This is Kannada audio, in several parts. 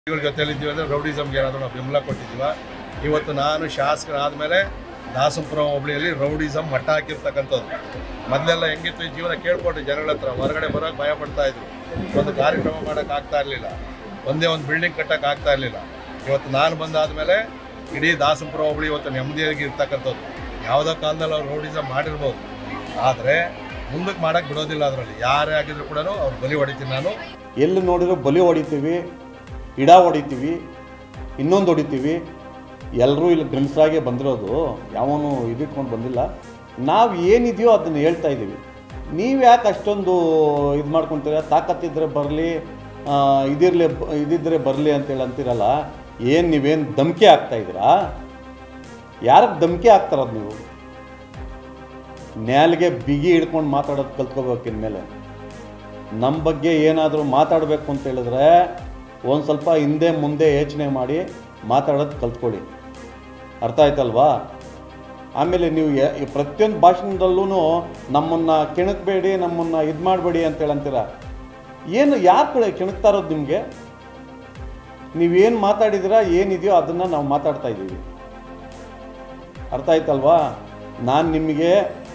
ಇವ್ರ ಜೊತೆಲಿದ್ದೀವಿ ಅಂದರೆ ರೌಡಿಸಮ್ಗೆ ಏನಾದರೂ ನಾವು ಬೆಂಬಲ ಕೊಟ್ಟಿದ್ದೀವ ಇವತ್ತು ನಾನು ಶಾಸಕರಾದಮೇಲೆ ದಾಸಪುರ ಹೋಬಳಿಯಲ್ಲಿ ರೌಡಿಸಮ್ ಮಟ್ಟ ಹಾಕಿರ್ತಕ್ಕಂಥದ್ದು ಮೊದಲೆಲ್ಲ ಹೆಂಗಿತ್ತು ಈ ಜೀವನ ಕೇಳ್ಕೊಟ್ರಿ ಜನಗಳ ಹತ್ರ ಹೊರಗಡೆ ಬರೋಕೆ ಭಯ ಪಡ್ತಾ ಇದ್ರು ಒಂದು ಕಾರ್ಯಕ್ರಮ ಮಾಡೋಕೆ ಆಗ್ತಾ ಇರಲಿಲ್ಲ ಒಂದೇ ಒಂದು ಬಿಲ್ಡಿಂಗ್ ಕಟ್ಟಕ್ಕೆ ಆಗ್ತಾ ಇರಲಿಲ್ಲ ಇವತ್ತು ನಾನು ಬಂದಾದಮೇಲೆ ಇಡೀ ದಾಸಪುರ ಹೋಬಳಿ ಇವತ್ತು ನೆಮ್ಮದಿಯಾಗಿ ಇರ್ತಕ್ಕಂಥದ್ದು ಯಾವುದೋ ಕಾಲದಲ್ಲಿ ಅವ್ರು ರೌಡಿಸಮ್ ಮಾಡಿರ್ಬೋದು ಆದರೆ ಮುಂದಕ್ಕೆ ಮಾಡೋಕ್ಕೆ ಬಿಡೋದಿಲ್ಲ ಅದರಲ್ಲಿ ಯಾರೇ ಆಗಿದ್ರು ಕೂಡ ಅವ್ರು ಬಲಿ ಹೊಡಿತೀನಿ ನಾನು ಎಲ್ಲಿ ನೋಡಿದ್ರು ಬಲಿ ಹೊಡಿತೀವಿ ಇಡ ಹೊಡಿತೀವಿ ಇನ್ನೊಂದು ಹೊಡಿತೀವಿ ಎಲ್ಲರೂ ಇಲ್ಲಿ ಗಂಡಸರಾಗೆ ಬಂದಿರೋದು ಯಾವನು ಇದಿಟ್ಕೊಂಡು ಬಂದಿಲ್ಲ ನಾವು ಏನಿದೆಯೋ ಅದನ್ನು ಹೇಳ್ತಾ ಇದ್ದೀವಿ ನೀವು ಯಾಕೆ ಅಷ್ಟೊಂದು ಇದು ಮಾಡ್ಕೊತೀರ ತಾಕತ್ತಿದ್ರೆ ಬರಲಿ ಇದಿರಲಿ ಇದಿದ್ರೆ ಬರಲಿ ಅಂತೇಳಿ ಅಂತೀರಲ್ಲ ಏನು ನೀವೇನು ಧಮಕಿ ಆಗ್ತಾ ಇದ್ದೀರಾ ಯಾರಿಗೆ ಧಮಕಿ ಆಗ್ತಾರದು ನೀವು ನ್ಯಾಲ್ಗೆ ಬಿಗಿ ಹಿಡ್ಕೊಂಡು ಮಾತಾಡೋದು ಕಲ್ತ್ಕೋಬೇಕು ಇನ್ಮೇಲೆ ನಮ್ಮ ಬಗ್ಗೆ ಏನಾದರೂ ಮಾತಾಡಬೇಕು ಅಂತ ಹೇಳಿದ್ರೆ ಒಂದು ಸ್ವಲ್ಪ ಹಿಂದೆ ಮುಂದೆ ಯೋಚನೆ ಮಾಡಿ ಮಾತಾಡೋದು ಕಲ್ತ್ಕೊಳ್ಳಿ ಅರ್ಥ ಆಯ್ತಲ್ವಾ ಆಮೇಲೆ ನೀವು ಯ- ಈ ಪ್ರತಿಯೊಂದು ಭಾಷಣದಲ್ಲೂ ನಮ್ಮನ್ನು ಕೆಣಕಬೇಡಿ ನಮ್ಮನ್ನು ಇದು ಮಾಡಬೇಡಿ ಅಂತೇಳಿ ಅಂತೀರ ಏನು ಯಾಕೆ ಕೆಣಕ್ತಾ ಇರೋದು ನಿಮಗೆ ನೀವೇನು ಮಾತಾಡಿದಿರಾ ಏನಿದೆಯೋ ಅದನ್ನು ನಾವು ಮಾತಾಡ್ತಾ ಇದ್ದೀವಿ ಅರ್ಥ ಆಯ್ತಲ್ವಾ ನಾನು ನಿಮಗೆ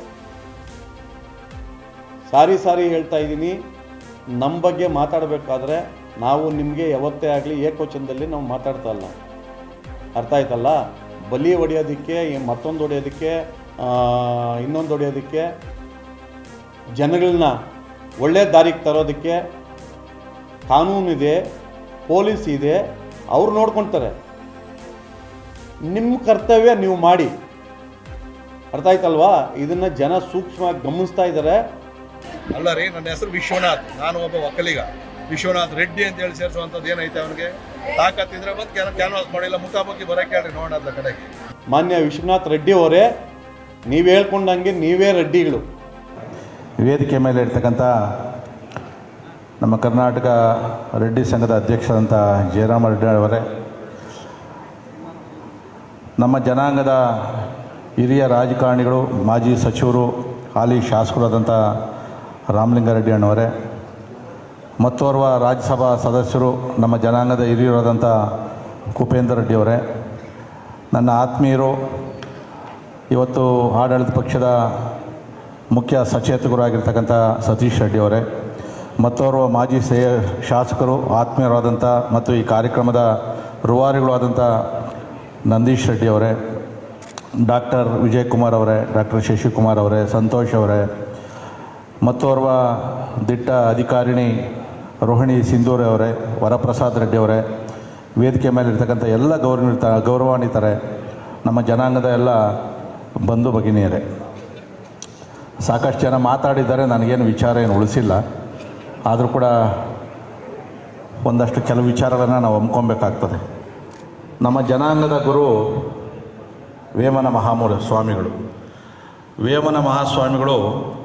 ಸಾರಿ ಸಾರಿ ಹೇಳ್ತಾ ಇದ್ದೀನಿ ನಮ್ಮ ಬಗ್ಗೆ ಮಾತಾಡಬೇಕಾದ್ರೆ ನಾವು ನಿಮಗೆ ಯಾವತ್ತೇ ಆಗಲಿ ಏಕವಚನದಲ್ಲಿ ನಾವು ಮಾತಾಡ್ತಾ ಇಲ್ಲ ಅರ್ಥ ಆಯ್ತಲ್ಲ ಬಲಿ ಹೊಡೆಯೋದಕ್ಕೆ ಈ ಮತ್ತೊಂದು ಹೊಡೆಯೋದಕ್ಕೆ ಇನ್ನೊಂದು ಹೊಡೆಯೋದಕ್ಕೆ ಜನಗಳನ್ನ ಒಳ್ಳೆ ದಾರಿಗೆ ತರೋದಕ್ಕೆ ಕಾನೂನಿದೆ ಪೊಲೀಸ್ ಇದೆ ಅವ್ರು ನೋಡ್ಕೊಳ್ತಾರೆ ನಿಮ್ಮ ಕರ್ತವ್ಯ ನೀವು ಮಾಡಿ ಅರ್ಥ ಆಯ್ತಲ್ವಾ ಇದನ್ನು ಜನ ಸೂಕ್ಷ್ಮವಾಗಿ ಗಮನಿಸ್ತಾ ಇದ್ದಾರೆ ಅಲ್ಲ ರೀ ನನ್ನ ಹೆಸರು ವಿಶ್ವನಾಥ್ ನಾನು ಒಬ್ಬ ಒಕ್ಕಲಿಗ ವಿಶ್ವನಾಥ್ ರೆಡ್ಡಿ ಅಂತ ಹೇಳಿ ಸೇರಿಸುವಂಥದ್ದು ಏನೈತೆ ಅವನಿಗೆ ತಾಕತ್ತಿದ್ರೆ ಬಂದು ಕ್ಯಾನ್ ಕ್ಯಾನ್ವಾಸ್ ಮಾಡಿಲ್ಲ ಮುಖಾಮುಖಿ ಬರೋಕೆ ಹೇಳ್ರಿ ನೋಡೋಣ ಅದ್ರ ಕಡೆಗೆ ಮಾನ್ಯ ವಿಶ್ವನಾಥ್ ರೆಡ್ಡಿ ಅವರೇ ನೀವು ಹೇಳ್ಕೊಂಡಂಗೆ ನೀವೇ ರೆಡ್ಡಿಗಳು ವೇದಿಕೆ ಮೇಲೆ ಇರ್ತಕ್ಕಂಥ ನಮ್ಮ ಕರ್ನಾಟಕ ರೆಡ್ಡಿ ಸಂಘದ ಅಧ್ಯಕ್ಷರಂಥ ಜಯರಾಮ ರೆಡ್ಡಿ ಅವರೇ ನಮ್ಮ ಜನಾಂಗದ ಹಿರಿಯ ರಾಜಕಾರಣಿಗಳು ಮಾಜಿ ಸಚಿವರು ಹಾಲಿ ಶಾಸಕರಾದಂಥ ರಾಮಲಿಂಗಾರೆಡ್ಡಿ ಅಣ್ಣವರೇ ಮತ್ತೋರ್ವ ರಾಜ್ಯಸಭಾ ಸದಸ್ಯರು ನಮ್ಮ ಜನಾಂಗದ ಹಿರಿಯರಾದಂಥ ಕುಪೇಂದ್ರ ರೆಡ್ಡಿ ಅವರೇ ನನ್ನ ಆತ್ಮೀಯರು ಇವತ್ತು ಆಡಳಿತ ಪಕ್ಷದ ಮುಖ್ಯ ಸಚೇತಕರಾಗಿರ್ತಕ್ಕಂಥ ಸತೀಶ್ ರೆಡ್ಡಿ ಅವರೇ ಮತ್ತೋರ್ವ ಮಾಜಿ ಸೇ ಶಾಸಕರು ಆತ್ಮೀಯರಾದಂಥ ಮತ್ತು ಈ ಕಾರ್ಯಕ್ರಮದ ರೂವಾರಿಗಳು ಆದಂಥ ನಂದೀಶ್ ರೆಡ್ಡಿ ಅವರೇ ಡಾಕ್ಟರ್ ವಿಜಯಕುಮಾರ್ ಅವರೇ ಡಾಕ್ಟರ್ ಶಶಿಕುಮಾರ್ ಅವರೇ ಸಂತೋಷ್ ಅವರೇ ಮತ್ತೋರ್ವ ದಿಟ್ಟ ಅಧಿಕಾರಿಣಿ ರೋಹಿಣಿ ಸಿಂಧೂರಿ ಅವರೇ ವರಪ್ರಸಾದ್ ರೆಡ್ಡಿ ಅವರೇ ವೇದಿಕೆ ಮೇಲೆ ಇರ್ತಕ್ಕಂಥ ಎಲ್ಲ ಗೌರವಿತ ಗೌರವಾನ್ವಿತರೆ ನಮ್ಮ ಜನಾಂಗದ ಎಲ್ಲ ಬಂಧು ಭಗಿನಿಯರೇ ಸಾಕಷ್ಟು ಜನ ಮಾತಾಡಿದ್ದಾರೆ ನನಗೇನು ವಿಚಾರ ಏನು ಉಳಿಸಿಲ್ಲ ಆದರೂ ಕೂಡ ಒಂದಷ್ಟು ಕೆಲವು ವಿಚಾರಗಳನ್ನು ನಾವು ಹಮ್ಕೊಬೇಕಾಗ್ತದೆ ನಮ್ಮ ಜನಾಂಗದ ಗುರು ವೇಮನ ಮಹಾಮೂಲ ಸ್ವಾಮಿಗಳು ವೇಮನ ಮಹಾಸ್ವಾಮಿಗಳು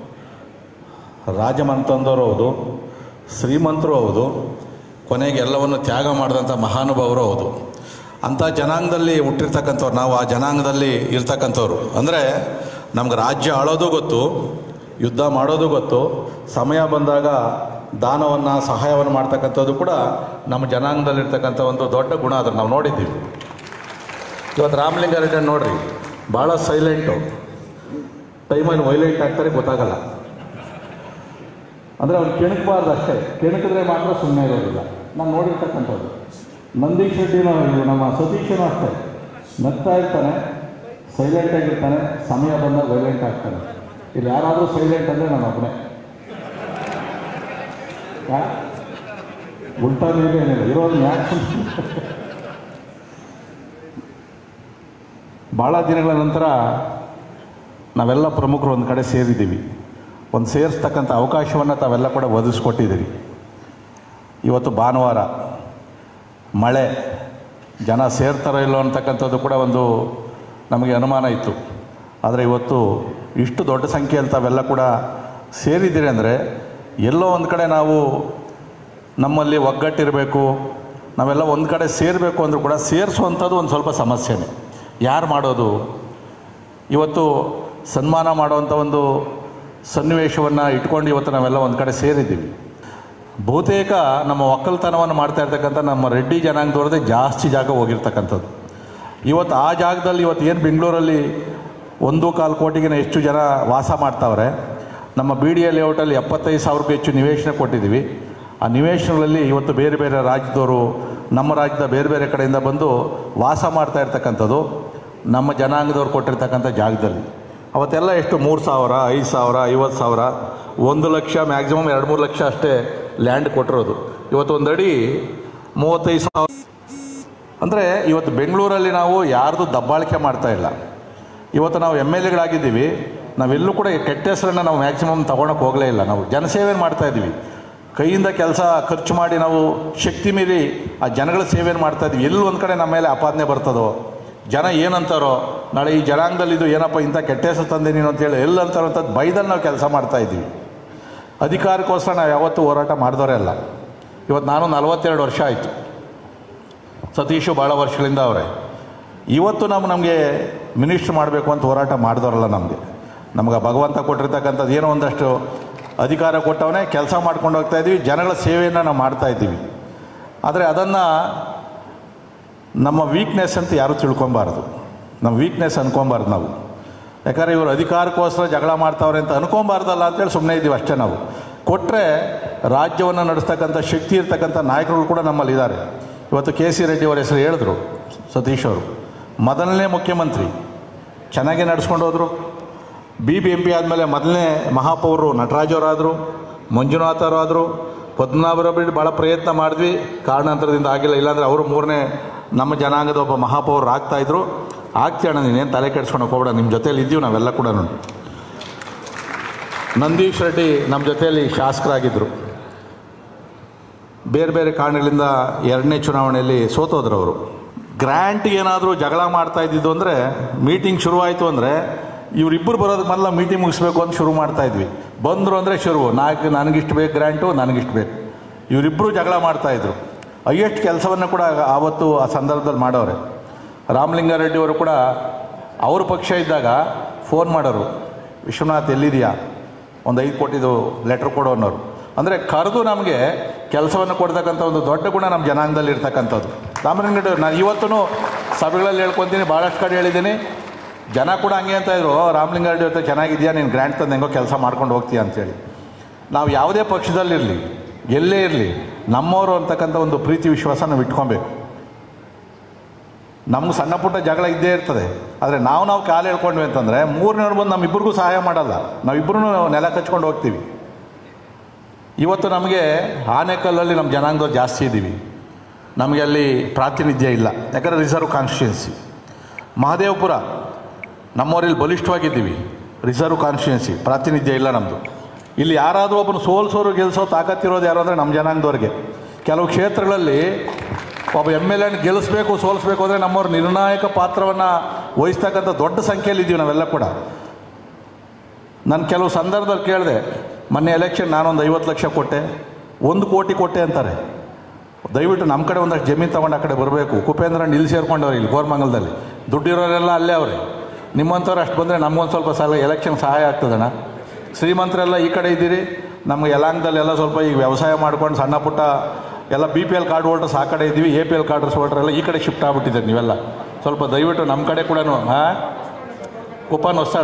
ರಾಜಮಂತಂದವರು ಹೌದು ಶ್ರೀಮಂತರು ಹೌದು ಕೊನೆಗೆ ಎಲ್ಲವನ್ನು ತ್ಯಾಗ ಮಾಡಿದಂಥ ಮಹಾನುಭಾವರು ಹೌದು ಅಂಥ ಜನಾಂಗದಲ್ಲಿ ಹುಟ್ಟಿರ್ತಕ್ಕಂಥವ್ರು ನಾವು ಆ ಜನಾಂಗದಲ್ಲಿ ಇರ್ತಕ್ಕಂಥವ್ರು ಅಂದರೆ ನಮ್ಗೆ ರಾಜ್ಯ ಆಳೋದು ಗೊತ್ತು ಯುದ್ಧ ಮಾಡೋದು ಗೊತ್ತು ಸಮಯ ಬಂದಾಗ ದಾನವನ್ನು ಸಹಾಯವನ್ನು ಮಾಡ್ತಕ್ಕಂಥದ್ದು ಕೂಡ ನಮ್ಮ ಜನಾಂಗದಲ್ಲಿರ್ತಕ್ಕಂಥ ಒಂದು ದೊಡ್ಡ ಗುಣ ಅದನ್ನು ನಾವು ನೋಡಿದ್ದೀವಿ ಇವತ್ತು ರಾಮಲಿಂಗಾರೆಡ್ಡಿ ನೋಡ್ರಿ ಭಾಳ ಸೈಲೆಂಟು ಟೈಮಲ್ಲಿ ವೈಲೆಂಟ್ ಆಗ್ತಾರೆ ಗೊತ್ತಾಗಲ್ಲ ಅಂದರೆ ಅವ್ನು ಕೆಣಕಬಾರ್ದು ಅಷ್ಟೇ ಕೆಣಕಿದ್ರೆ ಮಾತ್ರ ಸುಮ್ಮನೆ ಇರೋದಿಲ್ಲ ನಾನು ನೋಡಿರ್ತಕ್ಕಂಥದ್ದು ನಂದೀಶ್ ರೆಡ್ಡಿನೂ ಇವ್ರು ನಮ್ಮ ಸತೀಶನೂ ಅಷ್ಟೇ ನಗ್ತಾ ಇರ್ತಾನೆ ಸೈಲೆಂಟ್ ಆಗಿರ್ತಾನೆ ಸಮಯ ಬಂದಾಗ ವೈಲೆಂಟ್ ಆಗ್ತಾನೆ ಇಲ್ಲಿ ಯಾರಾದರೂ ಸೈಲೆಂಟ್ ಅಂದರೆ ನಾನು ಒಬ್ಬನೇ ಉಲ್ಟಾ ನೀರು ಏನಿಲ್ಲ ಇರೋದು ಯಾಕೆ ಭಾಳ ದಿನಗಳ ನಂತರ ನಾವೆಲ್ಲ ಪ್ರಮುಖರು ಒಂದು ಕಡೆ ಸೇರಿದ್ದೀವಿ ಒಂದು ಸೇರಿಸ್ತಕ್ಕಂಥ ಅವಕಾಶವನ್ನು ತಾವೆಲ್ಲ ಕೂಡ ಒದಗಿಸ್ಕೊಟ್ಟಿದ್ದೀರಿ ಇವತ್ತು ಭಾನುವಾರ ಮಳೆ ಜನ ಸೇರ್ತಾರೋ ಇಲ್ಲೋ ಅಂತಕ್ಕಂಥದ್ದು ಕೂಡ ಒಂದು ನಮಗೆ ಅನುಮಾನ ಇತ್ತು ಆದರೆ ಇವತ್ತು ಇಷ್ಟು ದೊಡ್ಡ ಸಂಖ್ಯೆಯಲ್ಲಿ ತಾವೆಲ್ಲ ಕೂಡ ಸೇರಿದ್ದೀರಿ ಅಂದರೆ ಎಲ್ಲೋ ಒಂದು ಕಡೆ ನಾವು ನಮ್ಮಲ್ಲಿ ಒಗ್ಗಟ್ಟಿರಬೇಕು ನಾವೆಲ್ಲ ಒಂದು ಕಡೆ ಸೇರಬೇಕು ಅಂದರೂ ಕೂಡ ಸೇರಿಸುವಂಥದ್ದು ಒಂದು ಸ್ವಲ್ಪ ಸಮಸ್ಯೆನೇ ಯಾರು ಮಾಡೋದು ಇವತ್ತು ಸನ್ಮಾನ ಮಾಡುವಂಥ ಒಂದು ಸನ್ನಿವೇಶವನ್ನು ಇಟ್ಕೊಂಡು ಇವತ್ತು ನಾವೆಲ್ಲ ಒಂದು ಕಡೆ ಸೇರಿದ್ದೀವಿ ಬಹುತೇಕ ನಮ್ಮ ಒಕ್ಕಲ್ತನವನ್ನು ಮಾಡ್ತಾ ಇರ್ತಕ್ಕಂಥ ನಮ್ಮ ರೆಡ್ಡಿ ಜನಾಂಗದವ್ರದ್ದೇ ಜಾಸ್ತಿ ಜಾಗ ಹೋಗಿರ್ತಕ್ಕಂಥದ್ದು ಇವತ್ತು ಆ ಜಾಗದಲ್ಲಿ ಇವತ್ತು ಏನು ಬೆಂಗಳೂರಲ್ಲಿ ಒಂದು ಕಾಲು ಕೋಟಿಗಿನ ಎಷ್ಟು ಜನ ವಾಸ ಮಾಡ್ತಾವ್ರೆ ನಮ್ಮ ಬಿ ಡಿ ಎ ಲೇಔಟಲ್ಲಿ ಎಪ್ಪತ್ತೈದು ಸಾವಿರಕ್ಕೂ ಹೆಚ್ಚು ನಿವೇಶನ ಕೊಟ್ಟಿದ್ದೀವಿ ಆ ನಿವೇಶನಗಳಲ್ಲಿ ಇವತ್ತು ಬೇರೆ ಬೇರೆ ರಾಜ್ಯದವರು ನಮ್ಮ ರಾಜ್ಯದ ಬೇರೆ ಬೇರೆ ಕಡೆಯಿಂದ ಬಂದು ವಾಸ ಮಾಡ್ತಾ ಇರ್ತಕ್ಕಂಥದ್ದು ನಮ್ಮ ಜನಾಂಗದವ್ರು ಕೊಟ್ಟಿರ್ತಕ್ಕಂಥ ಜಾಗದಲ್ಲಿ ಅವತ್ತೆಲ್ಲ ಎಷ್ಟು ಮೂರು ಸಾವಿರ ಐದು ಸಾವಿರ ಐವತ್ತು ಸಾವಿರ ಒಂದು ಲಕ್ಷ ಮ್ಯಾಕ್ಸಿಮಮ್ ಎರಡು ಮೂರು ಲಕ್ಷ ಅಷ್ಟೇ ಲ್ಯಾಂಡ್ ಕೊಟ್ಟಿರೋದು ಇವತ್ತು ಒಂದು ಅಡಿ ಮೂವತ್ತೈದು ಸಾವಿರ ಅಂದರೆ ಇವತ್ತು ಬೆಂಗಳೂರಲ್ಲಿ ನಾವು ಯಾರ್ದು ದಬ್ಬಾಳಿಕೆ ಮಾಡ್ತಾ ಇಲ್ಲ ಇವತ್ತು ನಾವು ಎಮ್ ಎಲ್ ಎಗಳಾಗಿದ್ದೀವಿ ನಾವೆಲ್ಲೂ ಕೂಡ ಕೆಟ್ಟ ಹೆಸರನ್ನು ನಾವು ಮ್ಯಾಕ್ಸಿಮಮ್ ತೊಗೊಳಕ್ಕೆ ಹೋಗಲೇ ಇಲ್ಲ ನಾವು ಜನಸೇವೆ ಮಾಡ್ತಾ ಇದ್ದೀವಿ ಕೈಯಿಂದ ಕೆಲಸ ಖರ್ಚು ಮಾಡಿ ನಾವು ಶಕ್ತಿ ಮೀರಿ ಆ ಜನಗಳ ಸೇವೆಯನ್ನು ಮಾಡ್ತಾ ಇದ್ದೀವಿ ಎಲ್ಲೂ ಒಂದು ಕಡೆ ನಮ್ಮ ಮೇಲೆ ಆಪಾದನೆ ಬರ್ತದೋ ಜನ ಏನಂತಾರೋ ನಾಳೆ ಈ ಜನಾಂಗದಲ್ಲಿ ಇದು ಏನಪ್ಪ ಇಂಥ ಕೆಟ್ಟ ಹೆಸರು ತಂದೆ ನೀನು ಅಂತೇಳಿ ಎಲ್ಲಂತಾರೋ ಅಂಥದ್ದು ಬೈದಲ್ಲಿ ನಾವು ಕೆಲಸ ಮಾಡ್ತಾ ಇದ್ದೀವಿ ಅಧಿಕಾರಕ್ಕೋಸ್ಕರ ನಾವು ಯಾವತ್ತೂ ಹೋರಾಟ ಮಾಡಿದವರೇ ಅಲ್ಲ ಇವತ್ತು ನಾನು ನಲವತ್ತೆರಡು ವರ್ಷ ಆಯಿತು ಸತೀಶು ಭಾಳ ವರ್ಷಗಳಿಂದ ಅವರೇ ಇವತ್ತು ನಾವು ನಮಗೆ ಮಿನಿಸ್ಟ್ರ್ ಮಾಡಬೇಕು ಅಂತ ಹೋರಾಟ ಮಾಡಿದವರಲ್ಲ ನಮಗೆ ನಮ್ಗೆ ಭಗವಂತ ಕೊಟ್ಟಿರ್ತಕ್ಕಂಥದ್ದು ಏನೋ ಒಂದಷ್ಟು ಅಧಿಕಾರ ಕೊಟ್ಟವನೇ ಕೆಲಸ ಮಾಡ್ಕೊಂಡು ಹೋಗ್ತಾ ಇದ್ದೀವಿ ಜನಗಳ ಸೇವೆಯನ್ನು ನಾವು ಮಾಡ್ತಾ ಇದ್ದೀವಿ ಆದರೆ ಅದನ್ನು ನಮ್ಮ ವೀಕ್ನೆಸ್ ಅಂತ ಯಾರೂ ತಿಳ್ಕೊಬಾರ್ದು ನಮ್ಮ ವೀಕ್ನೆಸ್ ಅನ್ಕೊಬಾರ್ದು ನಾವು ಯಾಕಂದರೆ ಇವರು ಅಧಿಕಾರಕ್ಕೋಸ್ಕರ ಜಗಳ ಮಾಡ್ತಾವ್ರೆ ಅಂತ ಅನ್ಕೊಬಾರ್ದಲ್ಲ ಅಂತೇಳಿ ಸುಮ್ಮನೆ ಇದ್ದೀವಿ ಅಷ್ಟೇ ನಾವು ಕೊಟ್ಟರೆ ರಾಜ್ಯವನ್ನು ನಡೆಸ್ತಕ್ಕಂಥ ಶಕ್ತಿ ಇರ್ತಕ್ಕಂಥ ನಾಯಕರುಗಳು ಕೂಡ ನಮ್ಮಲ್ಲಿ ಇದ್ದಾರೆ ಇವತ್ತು ಕೆ ಸಿ ರೆಡ್ಡಿ ಅವರ ಹೆಸರು ಹೇಳಿದ್ರು ಸತೀಶ್ ಅವರು ಮೊದಲನೇ ಮುಖ್ಯಮಂತ್ರಿ ಚೆನ್ನಾಗೇ ನಡೆಸ್ಕೊಂಡು ಹೋದರು ಬಿ ಬಿ ಎಂ ಪಿ ಆದಮೇಲೆ ಮೊದಲನೇ ಮಹಾಪೌರರು ನಟರಾಜವರಾದರು ಮಂಜುನಾಥರು ಆದರು ಪದ್ಮನಾಭರ ಬಿಟ್ಟು ಭಾಳ ಪ್ರಯತ್ನ ಮಾಡಿದ್ವಿ ಕಾರಣಾಂತರದಿಂದ ಆಗಿಲ್ಲ ಇಲ್ಲಾಂದರೆ ಅವರು ಮೂರನೇ ನಮ್ಮ ಜನಾಂಗದ ಒಬ್ಬ ಮಹಾಪೌರರು ಆಗ್ತಾಯಿದ್ರು ಆಗ್ತೀಯಣ್ಣ ನೀನೇನು ತಲೆ ಕೆಡ್ಸ್ಕೊಳಕ್ಕೆ ಹೋಗ್ಬೇಡ ನಿಮ್ಮ ಜೊತೆಯಲ್ಲಿ ಇದ್ದೀವಿ ನಾವೆಲ್ಲ ಕೂಡ ನಂದೀಶ್ ರೆಡ್ಡಿ ನಮ್ಮ ಜೊತೆಯಲ್ಲಿ ಶಾಸಕರಾಗಿದ್ದರು ಬೇರೆ ಬೇರೆ ಕಾರಣಗಳಿಂದ ಎರಡನೇ ಚುನಾವಣೆಯಲ್ಲಿ ಸೋತೋದ್ರು ಅವರು ಗ್ರ್ಯಾಂಟ್ಗೆ ಏನಾದರೂ ಜಗಳ ಮಾಡ್ತಾ ಇದ್ದಿದ್ದು ಅಂದರೆ ಮೀಟಿಂಗ್ ಶುರುವಾಯಿತು ಅಂದರೆ ಇವರಿಬ್ಬರು ಬರೋದಕ್ಕೆ ಮೊದಲ ಮೀಟಿಂಗ್ ಮುಗಿಸ್ಬೇಕು ಅಂತ ಶುರು ಮಾಡ್ತಾ ಇದ್ವಿ ಬಂದರು ಅಂದರೆ ಶುರು ನಾಲ್ಕು ನನಗಿಷ್ಟು ಬೇಕು ಗ್ರ್ಯಾಂಟು ನನಗಿಷ್ಟು ಬೇಕು ಇವರಿಬ್ಬರು ಜಗಳ ಮಾಡ್ತಾಯಿದ್ರು ಹೈಯೆಸ್ಟ್ ಕೆಲಸವನ್ನು ಕೂಡ ಆವತ್ತು ಆ ಸಂದರ್ಭದಲ್ಲಿ ಮಾಡೋರೆ ರಾಮಲಿಂಗಾರೆಡ್ಡಿ ಅವರು ಕೂಡ ಅವ್ರ ಪಕ್ಷ ಇದ್ದಾಗ ಫೋನ್ ಮಾಡೋರು ವಿಶ್ವನಾಥ್ ಎಲ್ಲಿದೆಯಾ ಒಂದು ಐದು ಕೋಟಿದು ಲೆಟ್ರ್ ಕೊಡು ಅನ್ನೋರು ಅಂದರೆ ಕರೆದು ನಮಗೆ ಕೆಲಸವನ್ನು ಕೊಡ್ತಕ್ಕಂಥ ಒಂದು ದೊಡ್ಡ ಗುಣ ನಮ್ಮ ಜನಾಂಗದಲ್ಲಿ ಇರ್ತಕ್ಕಂಥದ್ದು ರಾಮಲಿಂಗರೆಡ್ಡಿ ನಾನು ಇವತ್ತೂ ಸಭೆಗಳಲ್ಲಿ ಹೇಳ್ಕೊತೀನಿ ಭಾಳಷ್ಟು ಕಡೆ ಹೇಳಿದ್ದೀನಿ ಜನ ಕೂಡ ಹಂಗೆ ಅಂತ ಇದ್ರು ರಾಮಲಿಂಗಾರೆಡ್ಡಿ ಹತ್ರ ಚೆನ್ನಾಗಿದೆಯಾ ನೀನು ಗ್ರ್ಯಾಂಟ್ ತಂದು ಹೆಂಗೋ ಕೆಲಸ ಮಾಡ್ಕೊಂಡು ಹೋಗ್ತೀಯ ಅಂತೇಳಿ ನಾವು ಯಾವುದೇ ಪಕ್ಷದಲ್ಲಿರಲಿ ಎಲ್ಲೇ ಇರಲಿ ನಮ್ಮವರು ಅಂತಕ್ಕಂಥ ಒಂದು ಪ್ರೀತಿ ವಿಶ್ವಾಸ ನಾವು ಇಟ್ಕೊಬೇಕು ನಮ್ಗೆ ಸಣ್ಣ ಪುಟ್ಟ ಜಗಳ ಇದ್ದೇ ಇರ್ತದೆ ಆದರೆ ನಾವು ನಾವು ಕಾಲು ಹೇಳ್ಕೊಂಡ್ವಿ ಅಂತಂದರೆ ಮೂರನೇವ್ರು ಬಂದು ನಮ್ಮಿಬ್ಬರಿಗೂ ಸಹಾಯ ಮಾಡಲ್ಲ ನಾವಿಬ್ಬರೂ ನೆಲ ಕಚ್ಕೊಂಡು ಹೋಗ್ತೀವಿ ಇವತ್ತು ನಮಗೆ ಆನೆಕಲ್ಲಲ್ಲಿ ನಮ್ಮ ಜನಾಂಗದವ್ರು ಜಾಸ್ತಿ ಇದ್ದೀವಿ ನಮಗೆ ಅಲ್ಲಿ ಪ್ರಾತಿನಿಧ್ಯ ಇಲ್ಲ ಯಾಕಂದರೆ ರಿಸರ್ವ್ ಕಾನ್ಸ್ಟಿಟ್ಯೂನ್ಸಿ ಮಹದೇವಪುರ ನಮ್ಮವರಲ್ಲಿ ಬಲಿಷ್ಠವಾಗಿದ್ದೀವಿ ರಿಸರ್ವ್ ಕಾನ್ಸ್ಟಿಟ್ಯೂನ್ಸಿ ಪ್ರಾತಿನಿಧ್ಯ ಇಲ್ಲ ನಮ್ಮದು ಇಲ್ಲಿ ಯಾರಾದರೂ ಒಬ್ಬನು ಸೋಲ್ಸೋರು ಗೆಲ್ಸೋ ತಾಕತ್ತಿರೋದು ಯಾರು ಅಂದರೆ ನಮ್ಮ ಜನಾಂಗದವ್ರಿಗೆ ಕೆಲವು ಕ್ಷೇತ್ರಗಳಲ್ಲಿ ಒಬ್ಬ ಎಮ್ ಎಲ್ ಎನ್ ಗೆಲ್ಲಿಸ್ಬೇಕು ಸೋಲಿಸ್ಬೇಕು ಅಂದರೆ ನಮ್ಮವ್ರ ನಿರ್ಣಾಯಕ ಪಾತ್ರವನ್ನು ವಹಿಸ್ತಕ್ಕಂಥ ದೊಡ್ಡ ಸಂಖ್ಯೆಯಲ್ಲಿ ಇದ್ದೀವಿ ನಾವೆಲ್ಲ ಕೂಡ ನಾನು ಕೆಲವು ಸಂದರ್ಭದಲ್ಲಿ ಕೇಳಿದೆ ಮೊನ್ನೆ ಎಲೆಕ್ಷನ್ ನಾನೊಂದು ಐವತ್ತು ಲಕ್ಷ ಕೊಟ್ಟೆ ಒಂದು ಕೋಟಿ ಕೊಟ್ಟೆ ಅಂತಾರೆ ದಯವಿಟ್ಟು ನಮ್ಮ ಕಡೆ ಒಂದಷ್ಟು ಜಮೀನು ತೊಗೊಂಡು ಆ ಕಡೆ ಬರಬೇಕು ಕುಪೇಂದ್ರ ಇಲ್ಲಿ ಸೇರ್ಕೊಂಡವ್ರು ಇಲ್ಲಿ ಗೋರ್ಮಂಗಲದಲ್ಲಿ ದುಡ್ಡಿರೋರೆಲ್ಲ ಅಲ್ಲೇ ಅವ್ರೆ ನಿಮ್ಮಂಥವ್ರು ಅಷ್ಟು ಬಂದರೆ ನಮಗೊಂದು ಸ್ವಲ್ಪ ಸಲ ಎಲೆಕ್ಷನ್ ಸಹಾಯ ಆಗ್ತದಣ್ಣ ಶ್ರೀಮಂತರೆಲ್ಲ ಈ ಕಡೆ ಇದ್ದೀರಿ ನಮಗೆ ಯಲಾಂಗದಲ್ಲೆಲ್ಲ ಸ್ವಲ್ಪ ಈಗ ವ್ಯವಸಾಯ ಮಾಡ್ಕೊಂಡು ಸಣ್ಣ ಪುಟ್ಟ ಎಲ್ಲ B P L card holders ಆ ಕಡೆ ಇದ್ದೀವಿ A P L carders holder ಈ ಕಡೆ ಶಿಫ್ಟ್ ಆಗ್ಬಿಟ್ಟಿದ್ದೀರಿ ನೀವೆಲ್ಲ ಸ್ವಲ್ಪ ದಯವಿಟ್ಟು ನಮ್ಮ ಕಡೆ ಕೂಡ ಹಾಂ ಕುಪ್ಪನ್ ಹೊಸ್ತಾಡ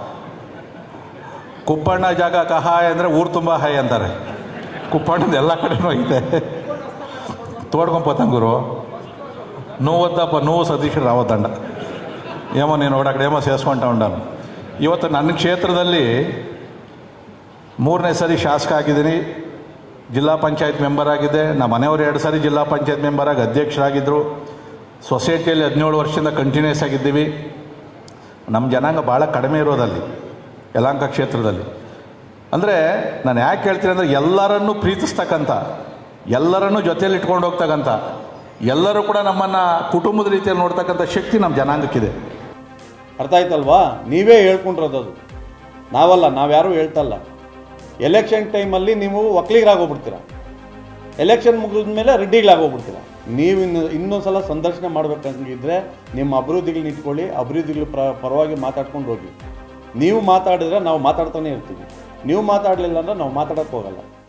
ಕುಪ್ಪಣ್ಣ ಜಾಗ ಕಹಾಯ ಅಂದರೆ ಊರು ತುಂಬ ಹಾಯ್ ಅಂತಾರೆ ಕುಪ್ಪಣ್ಣದ ಎಲ್ಲ ಕಡೆನೂ ಐತೆ ತೋಡ್ಕೊಂಪತ್ತಂಗೂರು ನೋವದ್ದಪ್ಪ ನೋವು ಸತೀಶ್ ರಾವದಂಡ ఏమో నేను ఒకటి ఏమో చేసుకుంటా ఉన్నాను ಇವತ್ತು ನನ್ನ ಕ್ಷೇತ್ರದಲ್ಲಿ ಮೂರನೇ ಸರಿ ಶಾಸಕ ಆಗಿದ್ದೀನಿ ಜಿಲ್ಲಾ ಪಂಚಾಯತ್ ಮೆಂಬರ್ ಆಗಿದ್ದೆ ನಮ್ಮ ಮನೆಯವರು ಎರಡು ಸಾರಿ ಜಿಲ್ಲಾ ಪಂಚಾಯತ್ ಮೆಂಬರ್ ಆಗಿ ಅಧ್ಯಕ್ಷರಾಗಿದ್ದರು ಸೊಸೈಟಿಯಲ್ಲಿ ಹದಿನೇಳು ವರ್ಷದಿಂದ ಕಂಟಿನ್ಯೂಸ್ ಆಗಿದ್ದೀವಿ ನಮ್ಮ ಜನಾಂಗ ಭಾಳ ಕಡಿಮೆ ಇರೋದಲ್ಲಿ ಯಲಾಂಕ ಕ್ಷೇತ್ರದಲ್ಲಿ ಅಂದರೆ ನಾನು ಯಾಕೆ ಹೇಳ್ತೀನಿ ಅಂದರೆ ಎಲ್ಲರನ್ನೂ ಪ್ರೀತಿಸ್ತಕ್ಕಂಥ ಎಲ್ಲರನ್ನೂ ಜೊತೆಯಲ್ಲಿ ಇಟ್ಕೊಂಡು ಹೋಗ್ತಕ್ಕಂಥ ಎಲ್ಲರೂ ಕೂಡ ನಮ್ಮನ್ನು ಕುಟುಂಬದ ರೀತಿಯಲ್ಲಿ ನೋಡ್ತಕ್ಕಂಥ ಶಕ್ತಿ ನಮ್ಮ ಜನಾಂಗಕ್ಕಿದೆ ಅರ್ಥ ಆಯ್ತಲ್ವಾ ನೀವೇ ಹೇಳ್ಕೊಂಡಿರೋದು ಅದು ನಾವಲ್ಲ ನಾವ್ಯಾರೂ ಹೇಳ್ತಲ್ಲ ಎಲೆಕ್ಷನ್ ಟೈಮಲ್ಲಿ ನೀವು ಒಕ್ಕಲಿಗರಾಗೋಗ್ಬಿಡ್ತೀರ ಎಲೆಕ್ಷನ್ ಮುಗಿದ ಮೇಲೆ ರೆಡ್ಡಿಗಳಾಗೋಗ್ಬಿಡ್ತೀರ ನೀವು ಇನ್ನು ಇನ್ನೊಂದು ಸಲ ಸಂದರ್ಶನ ಮಾಡ್ಬೇಕಂಗಿದ್ರೆ ನಿಮ್ಮ ಅಭಿವೃದ್ಧಿಗಳನ್ನ ಇಟ್ಕೊಳ್ಳಿ ಅಭಿವೃದ್ಧಿಗಳ ಪ್ರ ಪರವಾಗಿ ಮಾತಾಡ್ಕೊಂಡು ಹೋಗಿ ನೀವು ಮಾತಾಡಿದ್ರೆ ನಾವು ಮಾತಾಡ್ತಾನೆ ಇರ್ತೀವಿ ನೀವು ಮಾತಾಡಲಿಲ್ಲ ಅಂದ್ರೆ ನಾವು ಮಾತಾಡೋಕ್ಕೆ ಹೋಗಲ್ಲ